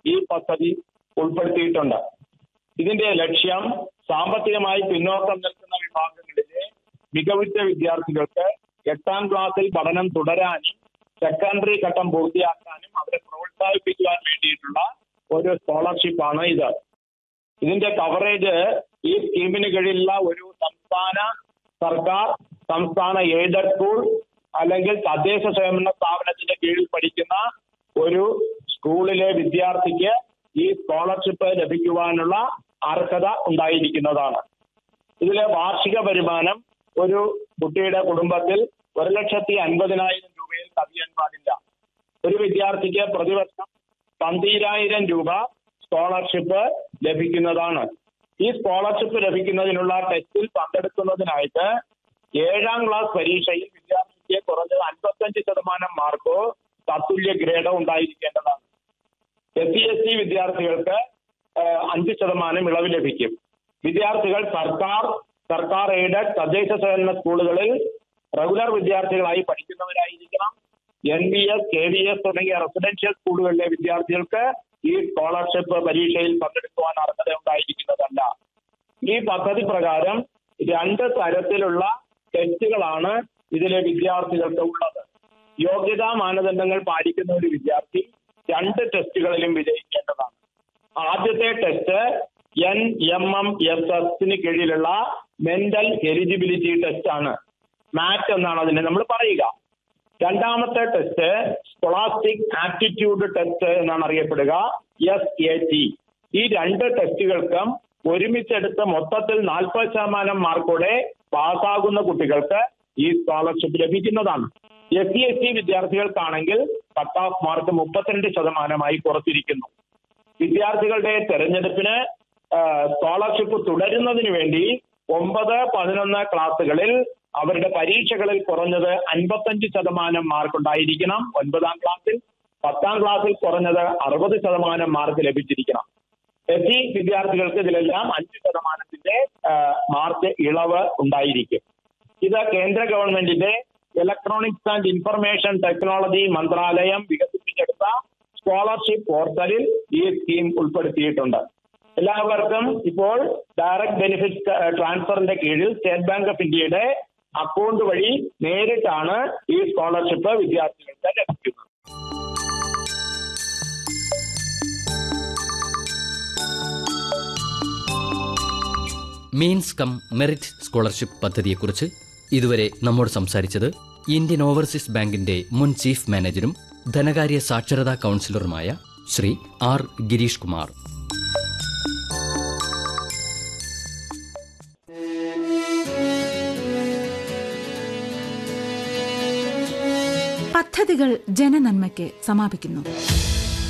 ഈ പദ്ധതി ഉൾപ്പെടുത്തിയിട്ടുണ്ട് ഇതിന്റെ ലക്ഷ്യം സാമ്പത്തികമായി പിന്നോക്കം നിൽക്കുന്ന വിഭാഗങ്ങളിലെ മികവുറ്റ വിദ്യാർത്ഥികൾക്ക് എട്ടാം ക്ലാസ്സിൽ പഠനം തുടരാനും സെക്കൻഡറി ഘട്ടം പൂർത്തിയാക്കാനും അവരെ പ്രോത്സാഹിപ്പിക്കുവാൻ വേണ്ടിയിട്ടുള്ള ഒരു സ്കോളർഷിപ്പാണ് ഇത് ഇതിന്റെ കവറേജ് ഈ സ്കീമിന് കീഴിലുള്ള ഒരു സംസ്ഥാന സർക്കാർ സംസ്ഥാന എയ്ഡഡ് സ്കൂൾ അല്ലെങ്കിൽ തദ്ദേശ സ്വയംഭരണ സ്ഥാപനത്തിന്റെ കീഴിൽ പഠിക്കുന്ന ഒരു സ്കൂളിലെ വിദ്യാർത്ഥിക്ക് ഈ സ്കോളർഷിപ്പ് ലഭിക്കുവാനുള്ള അർഹത ഉണ്ടായിരിക്കുന്നതാണ് ഇതിലെ വാർഷിക വരുമാനം ഒരു കുട്ടിയുടെ കുടുംബത്തിൽ ഒരു ലക്ഷത്തി അൻപതിനായിരം രൂപയിൽ കവിയാൻ പാടില്ല ഒരു വിദ്യാർത്ഥിക്ക് പ്രതിവർഷം പന്തീരായിരം രൂപ സ്കോളർഷിപ്പ് ലഭിക്കുന്നതാണ് ഈ സ്കോളർഷിപ്പ് ലഭിക്കുന്നതിനുള്ള ടെസ്റ്റിൽ പങ്കെടുക്കുന്നതിനായിട്ട് ഏഴാം ക്ലാസ് പരീക്ഷയിൽ വിദ്യാർത്ഥിക്ക് കുറഞ്ഞത് അൻപത്തഞ്ച് ശതമാനം മാർക്കോ തത്തുല്യ ഗ്രേഡോ ഉണ്ടായിരിക്കേണ്ടതാണ് എസ് സി എസ് ടി വിദ്യാർത്ഥികൾക്ക് ഏഹ്, അഞ്ച് ശതമാനം ഇളവ് ലഭിക്കും വിദ്യാർത്ഥികൾ സർക്കാർ സർക്കാർ എയ്ഡഡ് തദ്ദേശ സ്വയംഭരണ സ്കൂളുകളിൽ റെഗുലർ വിദ്യാർത്ഥികളായി പഠിക്കുന്നവരായിരിക്കണം N B S K V S തുടങ്ങിയ റെസിഡൻഷ്യൽ സ്കൂളുകളിലെ വിദ്യാർത്ഥികൾക്ക് ഈ സ്കോളർഷിപ്പ് പരീക്ഷയിൽ പങ്കെടുക്കുവാൻ അർഹത ഉണ്ടായിരിക്കുന്നതല്ല ഈ പദ്ധതി പ്രകാരം രണ്ട് തരത്തിലുള്ള ടെസ്റ്റുകളാണ് ഇതിലെ വിദ്യാർത്ഥികൾക്ക് ഉള്ളത് യോഗ്യതാ മാനദണ്ഡങ്ങൾ പാലിക്കുന്ന ഒരു വിദ്യാർത്ഥി രണ്ട് ടെസ്റ്റുകളിലും വിജയിക്കേണ്ടതാണ് ആദ്യത്തെ test N M M S എസിന് കീഴിലുള്ള മെന്റൽ എലിജിബിലിറ്റി ടെസ്റ്റ് ആണ് മാറ്റ് എന്നാണ് അതിനെ നമ്മൾ പറയുക രണ്ടാമത്തെ ടെസ്റ്റ് സ്കോളാസ്റ്റിക് ആപ്റ്റിറ്റ്യൂഡ് ടെസ്റ്റ് എന്നാണ് അറിയപ്പെടുക എസ് എ ടി ഈ രണ്ട് ടെസ്റ്റുകൾക്കും ഒരുമിച്ചെടുത്ത് മൊത്തത്തിൽ നാൽപ്പത് ശതമാനം മാർക്കോടെ പാസ്സാകുന്ന കുട്ടികൾക്ക് ഈ സ്കോളർഷിപ്പ് ലഭിക്കുന്നതാണ് എസ് സി എസ് ടി വിദ്യാർത്ഥികൾക്കാണെങ്കിൽ കട്ട് ഓഫ് മാർക്ക് മുപ്പത്തിരണ്ട് ശതമാനമായി കുറച്ചിരിക്കുന്നു വിദ്യാർത്ഥികളുടെ തെരഞ്ഞെടുപ്പിന് സ്കോളർഷിപ്പ് തുടരുന്നതിന് വേണ്ടി ഒമ്പത് പതിനൊന്ന് ക്ലാസ്സുകളിൽ അവരുടെ പരീക്ഷകളിൽ കുറഞ്ഞത് അൻപത്തഞ്ച് ശതമാനം മാർക്ക് ഉണ്ടായിരിക്കണം ഒൻപതാം ക്ലാസ്സിൽ പത്താം ക്ലാസ്സിൽ കുറഞ്ഞത് അറുപത് ശതമാനം മാർക്ക് ലഭിച്ചിരിക്കണം എസ് സി വിദ്യാർത്ഥികൾക്ക് ഇതിലെല്ലാം അഞ്ച് ശതമാനത്തിന്റെ ആ, മാർക്ക് ഇളവ് ഉണ്ടായിരിക്കും ഇത് കേന്ദ്ര ഗവൺമെന്റിന്റെ ഇലക്ട്രോണിക്സ് ആൻഡ് ഇൻഫർമേഷൻ ടെക്നോളജി മന്ത്രാലയം വികസിപ്പിച്ചെടുത്ത സ്കോളർഷിപ്പ് പോർട്ടലിൽ ഈ സ്കീം ഉൾപ്പെടുത്തിയിട്ടുണ്ട് എല്ലാവർക്കും ഇപ്പോൾ ഡയറക്ട് ബെനിഫിറ്റ് ട്രാൻസ്ഫറിന്റെ കീഴിൽ സ്റ്റേറ്റ് ബാങ്ക് ഓഫ് ഇന്ത്യയുടെ അക്കൗണ്ട് വഴി നേരിട്ടാണ് ഈ സ്കോളർഷിപ്പ് വിദ്യാർത്ഥികൾക്ക് ലഭിക്കുന്നത് മീൻസ് കം മെറിറ്റ് സ്കോളർഷിപ്പ് പദ്ധതിയെക്കുറിച്ച് ഇതുവരെ നമ്മോട് സംസാരിച്ചത് ഇന്ത്യൻ ഓവർസീസ് ബാങ്കിന്റെ മുൻ ചീഫ് മാനേജരും ധനകാര്യ സാക്ഷരതാ കൗൺസിലറുമായ ശ്രീ ആർ ഗിരീഷ് കുമാർ പദ്ധതികൾ ജനനന്മയ്ക്ക് സമാപിക്കുന്നു